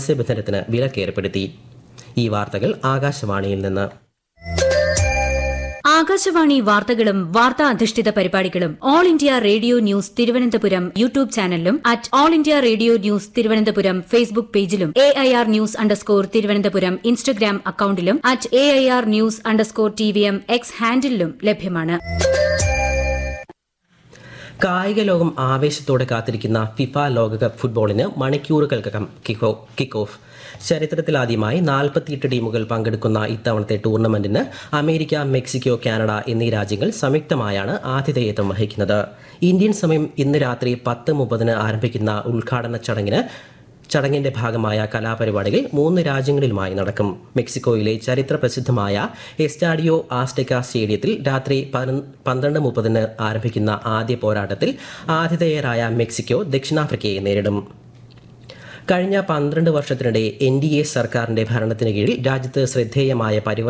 മത്സ്യബന്ധനത്തിന് വിലക്കേർപ്പെടുത്തി ഈ വാർത്തകൾ ആകാശവാണിയിൽ നിന്ന് ആകാശവാണി വാർത്തകളും വാർത്താ അധിഷ്ഠിത പരിപാടികളും All India Radio news Thiruvananthapuram YouTube ചാനലിലും at All India Radio news Thiruvananthapuram Facebook പേജിലും A I R news underscore Thiruvananthapuram Instagram അക്കൌണ്ടിലും at A I R news underscore T V M X ഹാൻഡിലും ലഭ്യമാണ് കായിക ലോകം ആവേശത്തോടെ കാത്തിരിക്കുന്ന ഫിഫ ലോകകപ്പ് ഫുട്ബോളിന് മണിക്കൂറുകൾക്കകം കിക്കോ കിക്ക് ഓഫ് ചരിത്രത്തിലാദ്യമായി നാൽപ്പത്തിയെട്ട് ടീമുകൾ പങ്കെടുക്കുന്ന ഇത്തവണത്തെ ടൂർണമെന്റിന് അമേരിക്ക മെക്സിക്കോ കാനഡ എന്നീ രാജ്യങ്ങൾ സംയുക്തമായാണ് ആതിഥേയത്വം വഹിക്കുന്നത് ഇന്ത്യൻ സമയം ഇന്ന് രാത്രി പത്ത് മുപ്പതിന് ആരംഭിക്കുന്ന ഉദ്ഘാടന ചടങ്ങിന് ചടങ്ങിന്റെ ഭാഗമായ കലാപരിപാടികൾ മൂന്ന് രാജ്യങ്ങളിലുമായി നടക്കും മെക്സിക്കോയിലെ ചരിത്ര പ്രസിദ്ധമായ എസ്റ്റാഡിയോ ആസ്റ്റെക്ക സ്റ്റേഡിയത്തിൽ രാത്രി പതിനൊന്ന് പന്ത്രണ്ട് മുപ്പതിന് ആരംഭിക്കുന്ന ആദ്യ പോരാട്ടത്തിൽ ആതിഥേയരായ മെക്സിക്കോ ദക്ഷിണാഫ്രിക്കയെ നേരിടും കഴിഞ്ഞ പന്ത്രണ്ട് വർഷത്തിനിടെ എൻ ഡി എ സർക്കാരിന്റെ ഭരണത്തിന് കീഴിൽ രാജ്യത്ത് ശ്രദ്ധേയമായ പരിവർത്തനം